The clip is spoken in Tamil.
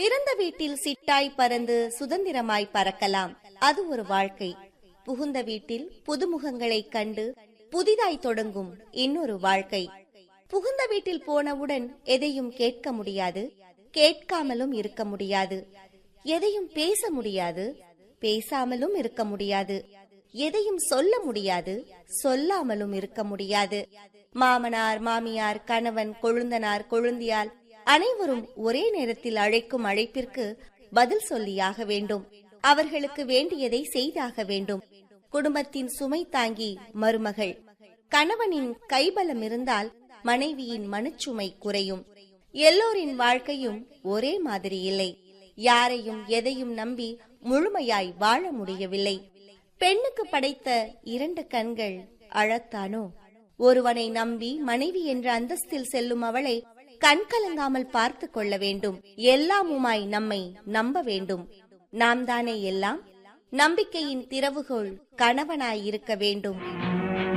பிறந்த வீட்டில் சிட்டாய் பறந்து சுதந்திரமாய் பறக்கலாம் அது ஒரு வாழ்க்கை புகுந்த வீட்டில் புதுமுகங்களைக் கண்டு புதிதாய் தொடங்கும் இன்னொரு வாழ்க்கை புகுந்த வீட்டில் போனவுடன் எதையும் கேட்க முடியாது கேட்காமலும் இருக்க முடியாது எதையும் பேச முடியாது பேசாமலும் இருக்க முடியாது எதையும் சொல்ல முடியாது சொல்லாமலும் இருக்க முடியாது மாமனார் மாமியார் கணவன் கொழுந்தனார் கொழுந்தியால் அனைவரும் ஒரே நேரத்தில் அழைக்கும் அழைப்பிற்கு பதில் சொல்லியாக வேண்டும் அவர்களுக்கு வேண்டியதை செய்தாக வேண்டும் குடும்பத்தின் சுமை தாங்கி மருமகள் கணவனின் கைபலம் இருந்தால் மனைவியின் மனச்சுமை குறையும் எல்லோரின் வாழ்க்கையும் ஒரே மாதிரி இல்லை யாரையும் எதையும் நம்பி முழுமையாய் வாழ முடியவில்லை பெண்ணுக்கு படைத்த இரண்டு கண்கள் அழத்தானோ ஒருவனை நம்பி மனைவி என்ற அந்தஸ்தில் செல்லும் அவளை கண் கலங்காமல் பார்த்து கொள்ள வேண்டும் எல்லாமுமாய் நம்மை நம்ப வேண்டும் நாம் தானே எல்லாம் நம்பிக்கையின் திறவுகோல் கணவனாய் இருக்க வேண்டும்